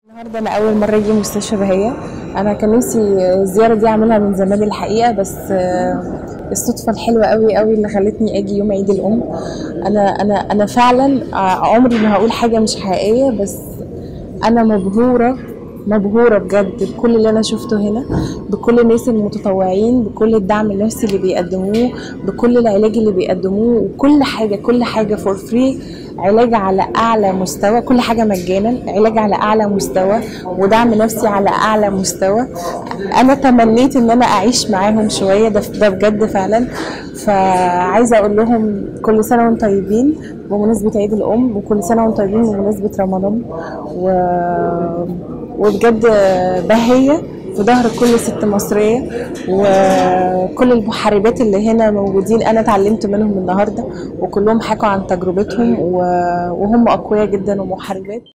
النهارده انا اول مره اجي مستشفى بهيه انا كان نفسي الزياره دي اعملها من زمان الحقيقه بس آه، الصدفه الحلوه قوي قوي اللي خلتني اجي يوم عيد الام انا انا انا فعلا ع- عمري ما هقول حاجه مش حقيقيه بس انا مبهوره مبهوره بجد بكل اللي انا شفته هنا بكل الناس المتطوعين بكل الدعم النفسي اللي بيقدموه بكل العلاج اللي بيقدموه وكل حاجه كل حاجه فور فري علاج على اعلى مستوى كل حاجه مجانا علاج على اعلى مستوى ودعم نفسي على اعلى مستوى انا تمنيت ان انا اعيش معاهم شويه ده ده بجد فعلا فعايزه اقول لهم كل سنه وانتم طيبين بمناسبه عيد الام وكل سنه وانتم طيبين بمناسبه رمضان و... وبجد بهيه في ظهر كل ست مصرية وكل المحاربات اللي هنا موجودين أنا اتعلمت منهم النهاردة وكلهم حكوا عن تجربتهم و- وهم أقوياء جدا ومحاربات